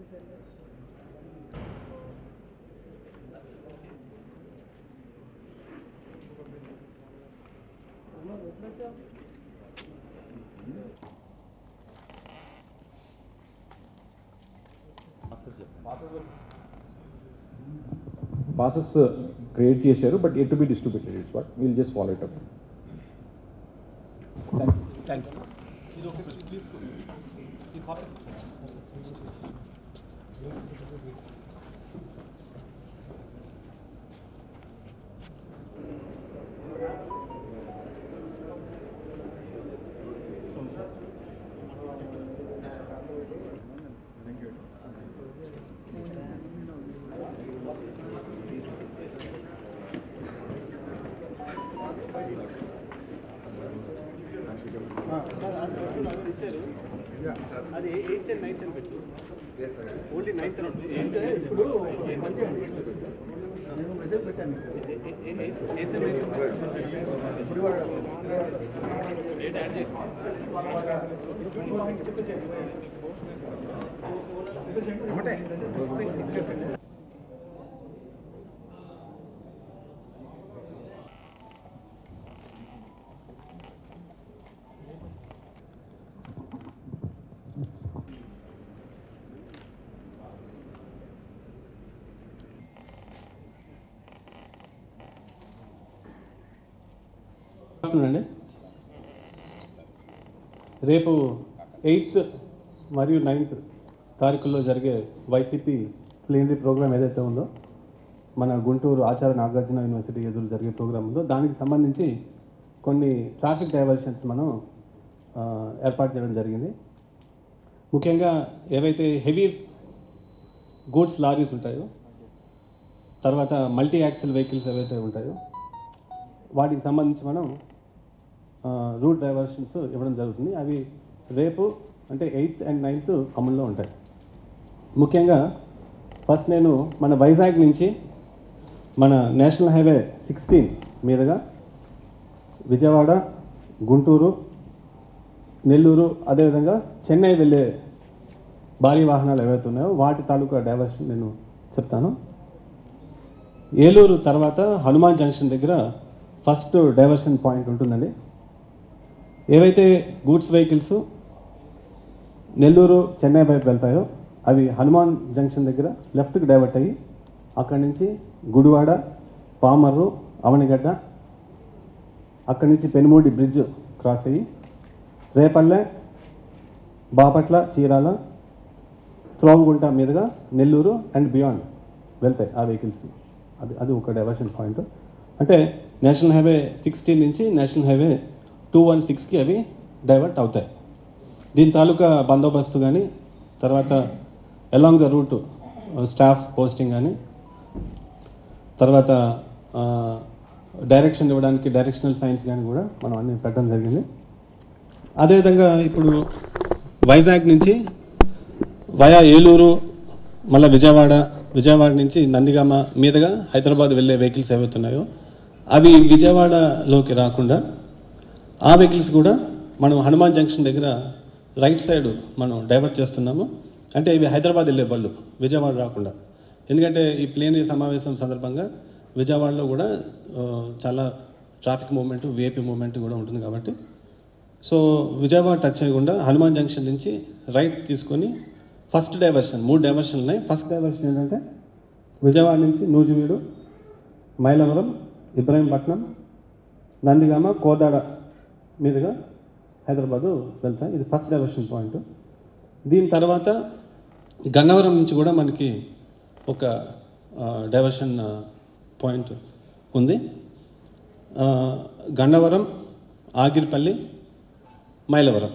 Passes create చేశారు but at to be distributed it's what will just follow it up thank you అది eighth and ninth అని పెట్టు only ninth ఇప్పుడు నేను message పెట్టాను eighth and ninth ఇప్పుడు కూడా వస్తుందండి రేపు ఎయిత్ మరియు నైన్త్ తారీఖుల్లో జరిగే వైసీపీ ప్లీనరీ ప్రోగ్రామ్ ఏదైతే ఉందో మన గుంటూరు ఆచార్య నాగార్జున యూనివర్సిటీ ఎదురు జరిగే ప్రోగ్రామ్ ఉందో దానికి సంబంధించి కొన్ని ట్రాఫిక్ డైవర్షన్స్ మనం ఆ, ఏర్పాటు చేయడం జరిగింది ముఖ్యంగా ఏవైతే హెవీ గూడ్స్ లారీస్ ఉంటాయో తర్వాత మల్టీ యాక్సిల్ వెహికల్స్ ఏవైతే ఉంటాయో వాటికి సంబంధించి మనం ఆ, రూట్ డైవర్షన్స్ ఇవ్వడం జరుగుతుంది అవి రేపు అంటే ఎయిత్ అండ్ నైన్త్ అమల్లో ఉంటాయి ముఖ్యంగా ఫస్ట్ నేను మన వైజాగ్ నుంచి మన నేషనల్ హైవే సిక్స్టీన్ మీదుగా విజయవాడ గుంటూరు నెల్లూరు అదేవిధంగా చెన్నై వెళ్ళే భారీ వాహనాలు ఏవైతే ఉన్నాయో వాటి తాలూకా డైవర్షన్ నేను చెప్తాను ఏలూరు తర్వాత హనుమాన్ జంక్షన్ దగ్గర ఫస్ట్ డైవర్షన్ పాయింట్ ఉంటుందండి ఏవైతే గూడ్స్ వెహికల్స్ నెల్లూరు చెన్నై వైపు వెళ్తాయో అవి హనుమాన్ జంక్షన్ దగ్గర లెఫ్ట్కి డైవర్ట్ అయ్యి అక్కడి నుంచి గుడివాడ పామర్రు అవనిగడ్డ అక్కడి నుంచి పెనుమూడి బ్రిడ్జ్ క్రాస్ అయ్యి రేపల్లె బాపట్ల చీరాల త్రోవగుంట మీదుగా నెల్లూరు అండ్ బియాండ్ వెళ్తాయి ఆ వెహికల్స్ అది అది ఒక డైవర్షన్ పాయింట్ అంటే నేషనల్ హైవే సిక్స్టీన్ నుంచి నేషనల్ హైవే టూ వన్ సిక్స్కి అవి డైవర్ట్ అవుతాయి దీని తాలూకా బందోబస్తు కానీ తర్వాత along the route staff posting కానీ తర్వాత డైరెక్షన్ ఇవ్వడానికి డైరెక్షనల్ సైన్స్ కానీ కూడా మనం అన్ని పెట్టడం జరిగింది అదేవిధంగా ఇప్పుడు వైజాగ్ నుంచి వయా ఏలూరు మళ్ళీ విజయవాడ విజయవాడ నుంచి నందిగామ మీదుగా హైదరాబాద్ వెళ్ళే వెహికల్స్ ఏవైతున్నాయో అవి విజయవాడలోకి రాకుండా ఆ వెహికల్స్ కూడా మనం హనుమాన్ జంక్షన్ దగ్గర రైట్ సైడ్ మనం డైవర్ట్ చేస్తున్నాము అంటే ఇవి హైదరాబాద్ వెళ్ళే బళ్ళు విజయవాడ రాకుండా ఎందుకంటే ఈ ప్లేనరీ సమావేశం సందర్భంగా విజయవాడలో కూడా ఆ, చాలా ట్రాఫిక్ మూవ్మెంట్ విఐపి మూవ్మెంట్ కూడా ఉంటుంది కాబట్టి సో విజయవాడ టచ్ చేయకుండా హనుమాన్ జంక్షన్ నుంచి రైట్ తీసుకొని ఫస్ట్ డైవర్షన్ మూడు డైవర్షన్లు ఉన్నాయి ఫస్ట్ డైవర్షన్ ఏంటంటే విజయవాడ నుంచి నూజివీడు మైలవరం ఇబ్రాహీంపట్నం నందిగామ కోదాడ మీదుగా హైదరాబాదు వెళ్తాయి ఇది ఫస్ట్ డైవర్షన్ పాయింట్ దీని తర్వాత గన్నవరం నుంచి కూడా మనకి ఒక ఆ, డైవర్షన్ ఆ, పాయింట్ ఉంది ఆ, గన్నవరం ఆగిరిపల్లి మైలవరం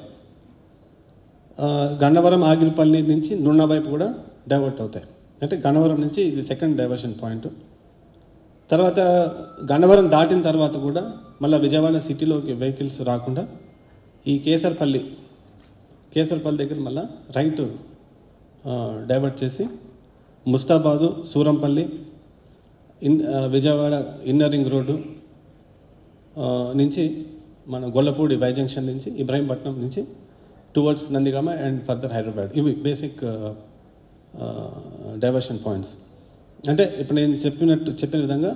ఆ, గన్నవరం ఆగిరిపల్లి నుంచి నున్న వైపు కూడా డైవర్ట్ అవుతాయి అంటే గన్నవరం నుంచి ఇది సెకండ్ డైవర్షన్ పాయింట్ తర్వాత గన్నవరం దాటిన తర్వాత కూడా మళ్ళీ విజయవాడ సిటీలోకి వెహికల్స్ రాకుండా ఈ కేసర్పల్లి కేసర్పల్లి దగ్గర మళ్ళీ రైట్ ఆ, డైవర్ట్ చేసి ముస్తాబాదు సూరంపల్లి ఇన్ ఆ, విజయవాడ ఇన్నర్ రింగ్ రోడ్డు ఆ, నుంచి మన గొల్లపూడి వై జంక్షన్ నుంచి ఇబ్రాహీంపట్నం నుంచి towards Nandigama and further Hyderabad ఇవి బేసిక్ డైవర్షన్ పాయింట్స్ అంటే ఇప్పుడు నేను చెప్పినట్టు చెప్పిన విధంగా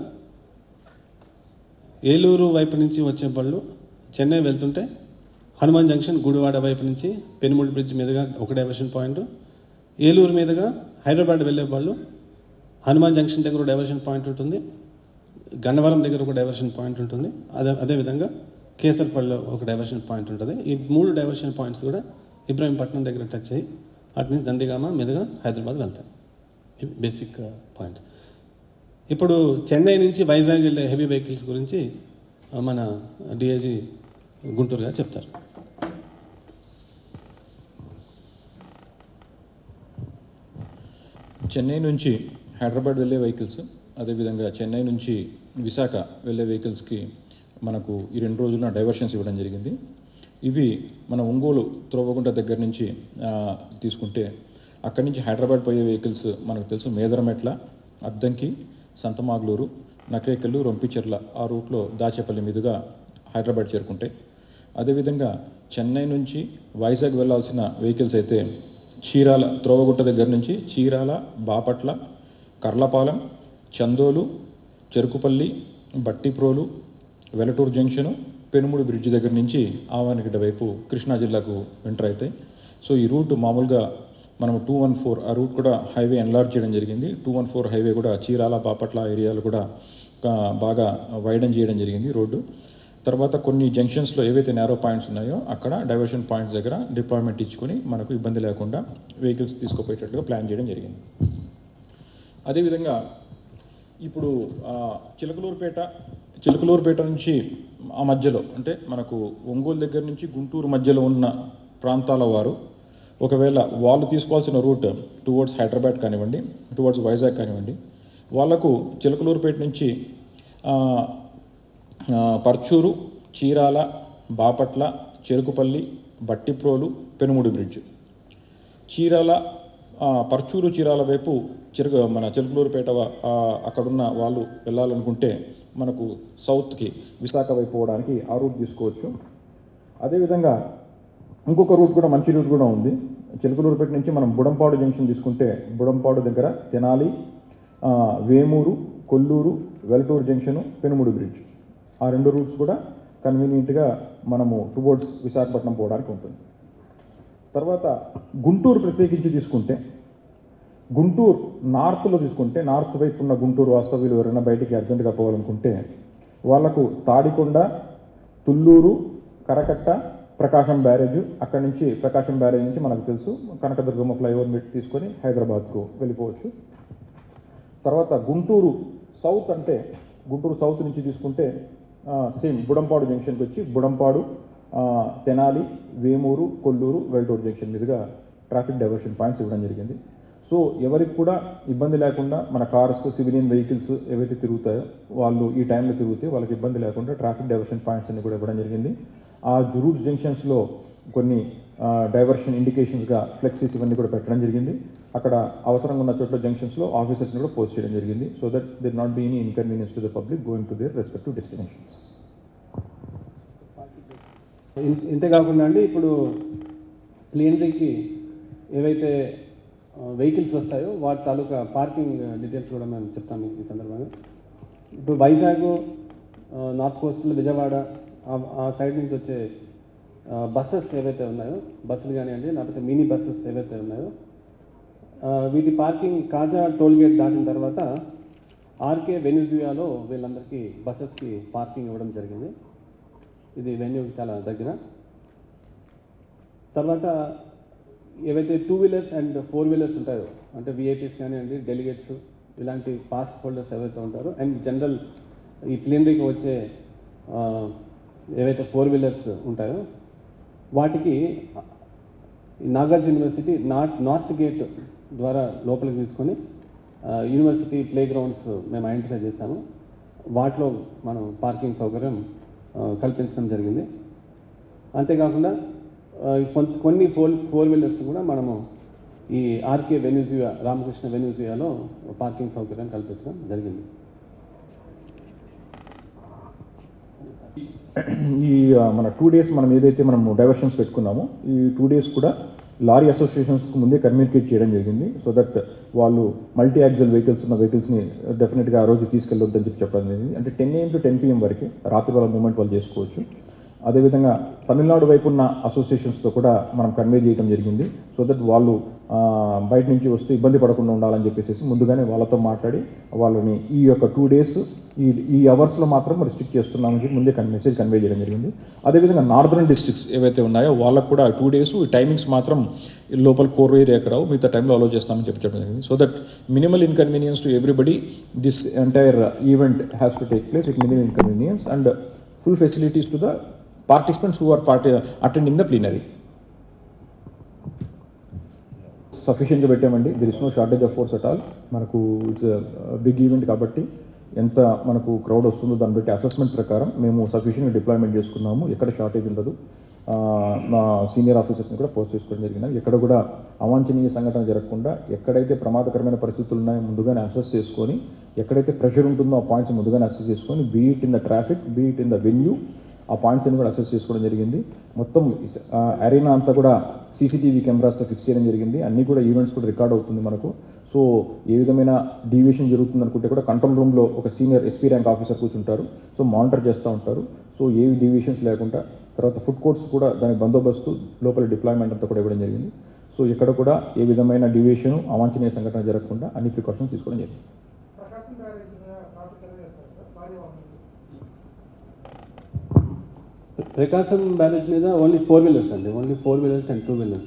ఏలూరు వైపు నుంచి వచ్చే బళ్ళు చెన్నై వెళ్తుంటే హనుమాన్ జంక్షన్ గుడివాడ వైపు నుంచి పెనుముడి బ్రిడ్జ్ మీదుగా ఒక డైవర్షన్ పాయింట్ ఏలూరు మీదుగా హైదరాబాద్ వెళ్ళే వాళ్ళు హనుమాన్ జంక్షన్ దగ్గర ఒక డైవర్షన్ పాయింట్ ఉంటుంది గన్నవరం దగ్గర ఒక డైవర్షన్ పాయింట్ ఉంటుంది అదే అదేవిధంగా కేసర్పల్లిలో ఒక డైవర్షన్ పాయింట్ ఉంటుంది ఈ మూడు డైవర్షన్ పాయింట్స్ కూడా ఇబ్రాహీంపట్నం దగ్గర టచ్ అయ్యి అటు నుంచి దండిగామ మీదుగా హైదరాబాద్ వెళ్తాయి ఇవి బేసిక్ పాయింట్స్ ఇప్పుడు చెన్నై నుంచి వైజాగ్ వెళ్ళే హెవీ వెహికల్స్ గురించి ఆ, మన డిఐజీ గుంటూరు గారు చెప్తారు చెన్నై నుంచి హైదరాబాద్ వెళ్ళే వెహికల్స్ అదేవిధంగా చెన్నై నుంచి విశాఖ వెళ్ళే వెహికల్స్కి మనకు ఈ రెండు రోజుల డైవర్షన్స్ ఇవ్వడం జరిగింది ఇవి మన ఒంగోలు త్రోవగుంట దగ్గర నుంచి ఆ, తీసుకుంటే అక్కడి నుంచి హైదరాబాద్ పోయే వెహికల్స్ మనకు తెలుసు మేదరమెట్ల అద్దంకి సంతమాగ్లూరు నకేకల్లు రొంపిచెర్ల ఆ రూట్లో దాచేపల్లి మీదుగా హైదరాబాద్ చేరుకుంటాయి అదేవిధంగా చెన్నై నుంచి వైజాగ్ వెళ్ళాల్సిన వెహికల్స్ అయితే చీరాల త్రోవగుట్ట దగ్గర నుంచి చీరాల బాపట్ల కర్లపాలెం చందోలు చెరుకుపల్లి బట్టిప్రోలు వెలటూరు జంక్షను పెనుముడు బ్రిడ్జ్ దగ్గర నుంచి ఆవానిగడ్డ వైపు కృష్ణా జిల్లాకు ఎంటర్ అవుతాయి సో ఈ రూట్ మామూలుగా మనం టూ వన్ ఫోర్ ఆ రూట్ కూడా హైవే ఎన్లార్జ్ చేయడం జరిగింది టూ వన్ ఫోర్ హైవే కూడా చీరాల బాపట్ల ఏరియాలు కూడా ఆ, బాగా వైడన్ చేయడం జరిగింది రోడ్డు తర్వాత కొన్ని జంక్షన్స్లో ఏవైతే నేరో పాయింట్స్ ఉన్నాయో అక్కడ డైవర్షన్ పాయింట్స్ దగ్గర డిప్లాయ్మెంట్ ఇచ్చుకొని మనకు ఇబ్బంది లేకుండా వెహికల్స్ తీసుకుపోయేటట్లుగా ప్లాన్ చేయడం జరిగింది అదేవిధంగా ఇప్పుడు ఆ, చిలకలూరుపేట చిలకలూరుపేట నుంచి ఆ మధ్యలో అంటే మనకు ఒంగోలు దగ్గర నుంచి గుంటూరు మధ్యలో ఉన్న ప్రాంతాల వారు ఒకవేళ వాళ్ళు తీసుకోవాల్సిన రూట్ టువర్డ్స్ హైదరాబాద్ కానివ్వండి టువర్డ్స్ వైజాగ్ కానివ్వండి వాళ్ళకు చిలకలూరుపేట నుంచి ఆ, ఆ, పర్చూరు చీరాల బాపట్ల చెరుకుపల్లి బట్టిప్రోలు పెనుముడి బ్రిడ్జ్ చీరాల ఆ, పర్చూరు చీరాల వైపు చిరుకు మన చిలుకలూరుపేట వా- ఆ, అక్కడున్న వాళ్ళు వెళ్ళాలనుకుంటే మనకు సౌత్కి విశాఖ వైపు పోవడానికి ఆ రూట్ తీసుకోవచ్చు అదేవిధంగా ఇంకొక రూట్ కూడా మంచి రూట్ కూడా ఉంది చిలుకలూరుపేట నుంచి మనం బుడంపాడు జంక్షన్ తీసుకుంటే బుడంపాడు దగ్గర తెనాలి ఆ, వేమూరు కొల్లూరు వెలటూరు జంక్షను పెనుముడు బ్రిడ్జ్ ఆ రెండు రూట్స్ కూడా కన్వీనియంట్గా మనము టువర్డ్స్ విశాఖపట్నం పోవడానికి ఉంటుంది తర్వాత గుంటూరు ప్రత్యేకించి తీసుకుంటే గుంటూరు నార్త్లో తీసుకుంటే నార్త్ వైపు ఉన్న గుంటూరు వాస్తవ్యులు ఎవరైనా బయటికి అర్జెంటుగా పోవాలనుకుంటే వాళ్లకు తాడికొండ తుళ్ళూరు కరకట్ట ప్రకాశం బ్యారేజ్ అక్కడి నుంచి ప్రకాశం బ్యారేజ్ నుంచి మనకు తెలుసు కనకదుర్గమ్మ ఫ్లైఓవర్ మీట్ తీసుకొని హైదరాబాద్కు వెళ్ళిపోవచ్చు తర్వాత గుంటూరు సౌత్ అంటే గుంటూరు సౌత్ నుంచి తీసుకుంటే సేమ్ బుడంపాడు జంక్షన్కి వచ్చి బుడంపాడు ఆ, తెనాలి వేమూరు కొల్లూరు వెల్టూరు జంక్షన్ మీదుగా ట్రాఫిక్ డైవర్షన్ పాయింట్స్ ఇవ్వడం జరిగింది సో ఎవరికి కూడా ఇబ్బంది లేకుండా మన కార్స్ సివిలియన్ వెహికల్స్ ఏవైతే తిరుగుతాయో వాళ్ళు ఈ టైంలో తిరిగితే వాళ్ళకి ఇబ్బంది లేకుండా ట్రాఫిక్ డైవర్షన్ పాయింట్స్ అన్ని కూడా ఇవ్వడం జరిగింది ఆ రూట్ జంక్షన్స్లో కొన్ని డైవర్షన్ ఇండికేషన్స్గా ఫ్లెక్సీస్ ఇవన్నీ కూడా పెట్టడం జరిగింది అక్కడ అవసరంగా ఉన్న చోట్ల జంక్షన్స్లో ఆఫీసర్స్ని కూడా పోస్ట్ చేయడం జరిగింది so that there not be any inconvenience to the public going to their respective destinations ఇన్- ఇంతే కాకుండా అండి ఇప్పుడు ప్లేన్రీకి ఏవైతే వెహికల్స్ వస్తాయో వాటి తాలూకా పార్కింగ్ డీటెయిల్స్ కూడా మేము చెప్తాము ఈ సందర్భంగా ఇప్పుడు వైజాగ్ ఆ, నార్త్ కోస్టల్ విజయవాడ ఆ- ఆ సైడ్ నుంచి వచ్చే బస్సెస్ ఏవైతే ఉన్నాయో బస్సులు కానివ్వండి లేకపోతే మినీ బస్సెస్ ఏవైతే ఉన్నాయో ఆ, వీటి పార్కింగ్ కాజా టోల్ గేట్ దాటిన తర్వాత ఆర్కే వెన్యూజియాలో వీళ్ళందరికీ బస్సెస్కి పార్కింగ్ ఇవ్వడం జరిగింది ఇది వెన్యూ చాలా దగ్గర తర్వాత ఏవైతే two wheelers and four wheelers ఉంటాయో అంటే విఐపీస్ కానివ్వండి డెలిగేట్స్ ఇలాంటి పాస్ హోల్డర్స్ ఏవైతే ఉంటారో అండ్ జనరల్ ఈ ప్లేనరీకి వచ్చే ఆ, ఏవైతే ఫోర్ వీలర్స్ ఉంటాయో వాటికి ఈ Nagarjuna university North North gate ద్వారా లోపలికి తీసుకొని ఆ, యూనివర్సిటీ ప్లే గ్రౌండ్స్ మేము ఐడెంటిఫై చేశాము వాటిలో మనం పార్కింగ్ సౌకర్యం ఆ, కల్పించడం జరిగింది అంతేకాకుండా ఆ, కొంత కొన్ని ఫోర్ ఫోర్ వీలర్స్ కూడా మనము ఈ ఆర్కే వెన్యూజియా రామకృష్ణ వెన్యూజియాలో పార్కింగ్ సౌకర్యం కల్పించడం జరిగింది ఈ ఆ, మన టూ డేస్ మనం ఏదైతే మనం డైవర్షన్స్ పెట్టుకున్నామో ఈ టూ డేస్ కూడా లారీ అసోసియేషన్స్కి ముందే కమ్యూనికేట్ చేయడం జరిగింది సో దట్ వాళ్ళు మల్టీ యాక్సల్ వెహికల్స్ ఉన్న వెహికల్స్ని డెఫినెట్గా ఆ రోజు తీసుకెళ్ళొద్దని చెప్పి చెప్పడం జరిగింది అంటే ten AM to ten PM వరకే రాత్రి వాళ్ళ మూమెంట్ వాళ్ళు చేసుకోవచ్చు అదేవిధంగా తమిళనాడు వైపు ఉన్న అసోసియేషన్స్తో కూడా మనం కన్వే చేయడం జరిగింది సో దట్ వాళ్ళు ఆ, బయట నుంచి వస్తే ఇబ్బంది పడకుండా ఉండాలని చెప్పేసి ముందుగానే వాళ్ళతో మాట్లాడి వాళ్ళని ఈ యొక్క టూ డేస్ ఈ ఈ అవర్స్లో మాత్రం రిస్ట్రిక్ట్ చేస్తున్నామని చెప్పి ముందే మెసేజ్ కన్వే చేయడం జరిగింది అదేవిధంగా నార్దర్న్ డిస్ట్రిక్ట్స్ ఏవైతే ఉన్నాయో వాళ్ళకు కూడా టూ డేస్ ఈ టైమింగ్స్ మాత్రం లోపల కోర్ ఏరియాకి రావు మిగతా టైంలో అలో చేస్తామని చెప్పి చెప్పడం జరిగింది so that minimal inconvenience to everybody this entire event has to take place with minimal inconvenience and full facilities to the participants who are part, attending the plenary. సఫిషియెంట్గా పెట్టామండి there is no shortage of force at all మనకు it's big event కాబట్టి ఎంత మనకు crowd వస్తుందో దాన్ని బట్టి assessment ప్రకారం మేము సఫిషియెంట్గా డిప్లాయ్మెంట్ చేసుకున్నాము ఎక్కడ షార్టేజ్ ఉండదు ఆ, మా సీనియర్ ఆఫీసర్స్ని కూడా పోస్ట్ చేసుకోవడం జరిగింది ఎక్కడ కూడా అవాంఛనీయ సంఘటన జరగకుండా ఎక్కడైతే ప్రమాదకరమైన పరిస్థితులు ఉన్నాయో ముందుగానే అసెస్ చేసుకొని ఎక్కడైతే ప్రెషర్ ఉంటుందో ఆ పాయింట్స్ ముందుగానే అసెస్ చేసుకొని be it in the traffic be it in the venue ఆ పాయింట్స్ అన్ని కూడా అసెస్ చేసుకోవడం జరిగింది మొత్తం అరీనా అంతా కూడా సీసీటీవీ కెమెరాస్తో ఫిక్స్ చేయడం జరిగింది అన్ని కూడా ఈవెంట్స్ కూడా రికార్డ్ అవుతుంది మనకు సో ఏ విధమైన డీవియేషన్ జరుగుతుంది అనుకుంటే కూడా కంట్రోల్ రూమ్లో ఒక సీనియర్ ఎస్పీ ర్యాంక్ ఆఫీసర్ కూర్చుంటారు సో మానిటర్ చేస్తూ ఉంటారు సో ఏ డీవియేషన్స్ లేకుండా తర్వాత ఫుడ్ కోర్ట్స్ కూడా దాని బందోబస్తు లోపల డిప్లాయ్మెంట్ అంతా కూడా ఇవ్వడం జరిగింది సో ఇక్కడ కూడా ఏ విధమైన డీవియేషన్ అవాంఛనీయ సంఘటన జరగకుండా అన్ని ప్రికాషన్స్ తీసుకోవడం జరిగింది ప్రకాశం బ్యారేజ్ మీద ట్రాఫిక్ ఎలా చేస్తారు సార్ భారీ వాహనాలు ప్రకాశం బ్యారేజ్ మీద ఓన్లీ ఫోర్ వీలర్స్ అండి only four wheelers and two wheelers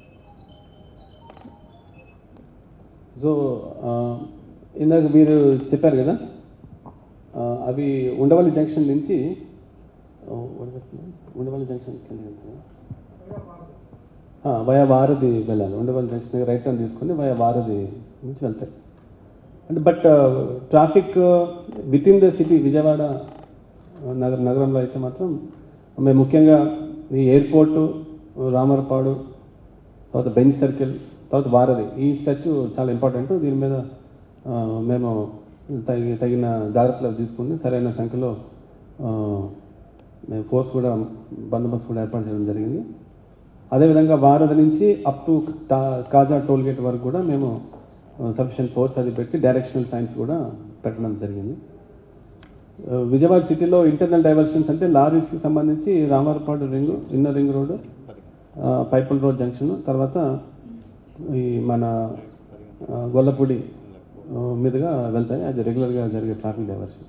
so ఇందాక మీరు చెప్పారు కదా ఆ, అవి ఉండవల్లి జంక్షన్ నుంచి ఆ, what is that? Undavalli junction కింద వెళ్తాయా? ఆ, వయా వారధి వెళ్ళాలి ఉండవల్లి జంక్షన్ రైట్ టర్న్ తీసుకొని వయా వారధి నుంచి వెళ్తాయి అంటే but traffic with in the city Vijayawada నగర నగరంలో అయితే మాత్రం మేము ముఖ్యంగా ఈ ఎయిర్పోర్టు రామరపాడు తర్వాత బెంచ్ సర్కిల్ తర్వాత వారధి ఈ స్ట్రెచ్ చాలా ఇంపార్టెంట్ దీని మీద ఆ, మేము తగి తగిన జాగ్రత్తలు తీసుకుని సరైన సంఖ్యలో ఆ, మేము ఫోర్స్ కూడా బందోబస్తు కూడా ఏర్పాటు చేయడం జరిగింది అదేవిధంగా వారధి నుంచి up to Kaza toll gate వరకు కూడా మేము సఫిషియెంట్ ఫోర్స్ అది పెట్టి డైరెక్షనల్ సైన్స్ కూడా పెట్టడం జరిగింది ఆ, విజయవాడ సిటీలో ఇంటర్నల్ డైవర్షన్స్ అంటే లారీస్కి సంబంధించి Ramarapadu ring inner ring road పైపుల్ రోడ్ జంక్షన్ తర్వాత ఈ మన ఆ, గొల్లపూడి ఆ, మీదుగా వెళ్తాయి అది రెగ్యులర్గా జరిగే ట్రాఫిక్ డైవర్షన్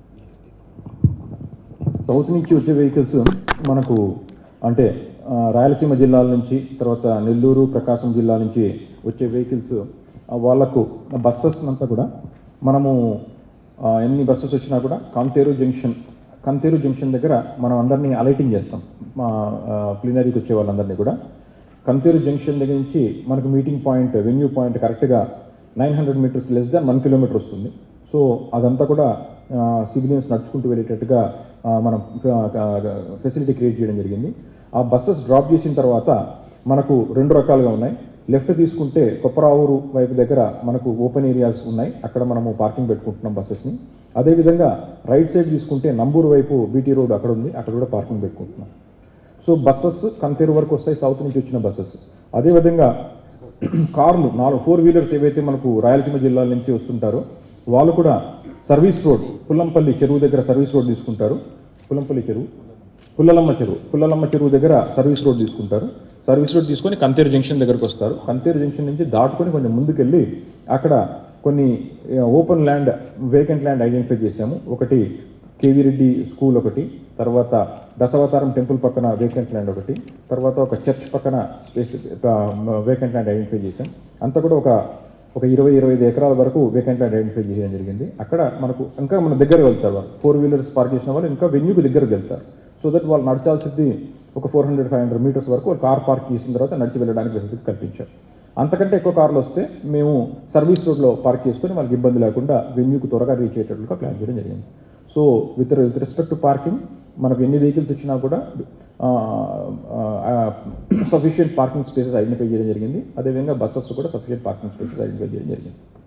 సౌత్ నుంచి వచ్చే వెహికల్స్ మనకు అంటే ఆ, రాయలసీమ జిల్లాల నుంచి తర్వాత నెల్లూరు ప్రకాశం జిల్లా నుంచి వచ్చే వెహికల్స్ వాళ్ళకు బస్సెస్ అంతా కూడా మనము ఆ, ఎన్ని బస్సెస్ వచ్చినా కూడా కంతేరు జంక్షన్ కంతేరు జంక్షన్ దగ్గర మనం అందరినీ అలైటింగ్ చేస్తాం మా ప్లీనరీకి వచ్చే వాళ్ళందరినీ కూడా కంతేరు జంక్షన్ దగ్గర నుంచి మనకు మీటింగ్ పాయింట్ వెన్యూ పాయింట్ కరెక్ట్గా nine hundred meters less than one kilometre వస్తుంది సో అదంతా కూడా సివిలియన్స్ నడుచుకుంటూ వెళ్ళేటట్టుగా ఆ, మనం ఫెసిలిటీ క్రియేట్ చేయడం జరిగింది ఆ బస్సెస్ డ్రాప్ చేసిన తర్వాత మనకు రెండు రకాలుగా ఉన్నాయి లెఫ్ట్ తీసుకుంటే కొప్పరావూరు వైపు దగ్గర మనకు ఓపెన్ ఏరియాస్ ఉన్నాయి అక్కడ మనము పార్కింగ్ పెట్టుకుంటున్నాం బస్సెస్ని అదేవిధంగా రైట్ సైడ్ తీసుకుంటే నంబూరు వైపు బీటీ రోడ్ అక్కడ ఉంది అక్కడ కూడా పార్కింగ్ పెట్టుకుంటున్నాం సో బస్సెస్ కంతేరు వరకు వస్తాయి సౌత్ నుంచి వచ్చిన బస్సెస్ అదేవిధంగా కార్లు నాలుగు ఫోర్ వీలర్స్ ఏవైతే మనకు రాయలసీమ జిల్లాల నుంచి వస్తుంటారో వాళ్ళు కూడా సర్వీస్ రోడ్ పుల్లంపల్లి చెరువు దగ్గర సర్వీస్ రోడ్ తీసుకుంటారు పుల్లంపల్లి చెరువు పుల్లలమ్మ చెరువు పుల్లలమ్మ చెరువు దగ్గర సర్వీస్ రోడ్ తీసుకుంటారు సర్వీస్ రోడ్ తీసుకొని కంతేరు జంక్షన్ దగ్గరకు వస్తారు కంతేరు జంక్షన్ నుంచి దాటుకొని కొంచెం ముందుకెళ్ళి అక్కడ కొన్ని open land vacant land identify చేశాము ఒకటి కేవీ రెడ్డి స్కూల్ ఒకటి తర్వాత దశావతారం టెంపుల్ పక్కన వేకెంట్ ల్యాండ్ ఒకటి తర్వాత ఒక చర్చ్ పక్కన స్పేస్ వేకెంట్ ల్యాండ్ ఐడెంటిఫై చేశాం అంతా కూడా ఒక ఒక ఇరవై ఇరవై ఐదు ఎకరాల వరకు వేకెంట్ ల్యాండ్ ఐడెంటిఫై చేయడం జరిగింది అక్కడ మనకు ఇంకా మన దగ్గర వెళ్తారు వాళ్ళు ఫోర్ వీలర్స్ పార్క్ చేసిన వాళ్ళు ఇంకా వెన్యూకి దగ్గరకు వెళ్తారు సో దట్ వాళ్ళు నడచాల్సింది ఒక four hundred five hundred meters వరకు వాళ్ళు కార్ పార్క్ చేసిన తర్వాత నడిచి వెళ్ళడానికి ఫెసిలిటీ కల్పించారు అంతకంటే ఎక్కువ కార్లు వస్తే మేము సర్వీస్ రోడ్లో పార్క్ చేసుకొని వాళ్ళకి ఇబ్బంది లేకుండా వెన్యూకి త్వరగా రీచ్ అయ్యేటట్లుగా ప్లాన్ చేయడం జరిగింది so with with respect to parking మనకు ఎన్ని వెహికల్స్ వచ్చినా కూడా సఫిషియెంట్ పార్కింగ్ స్పేసెస్ ఐడెంటిఫై చేయడం జరిగింది అదేవిధంగా బస్సెస్ కూడా సఫిషియెంట్ పార్కింగ్ స్పేసెస్ ఐడెంటిఫై చేయడం జరిగింది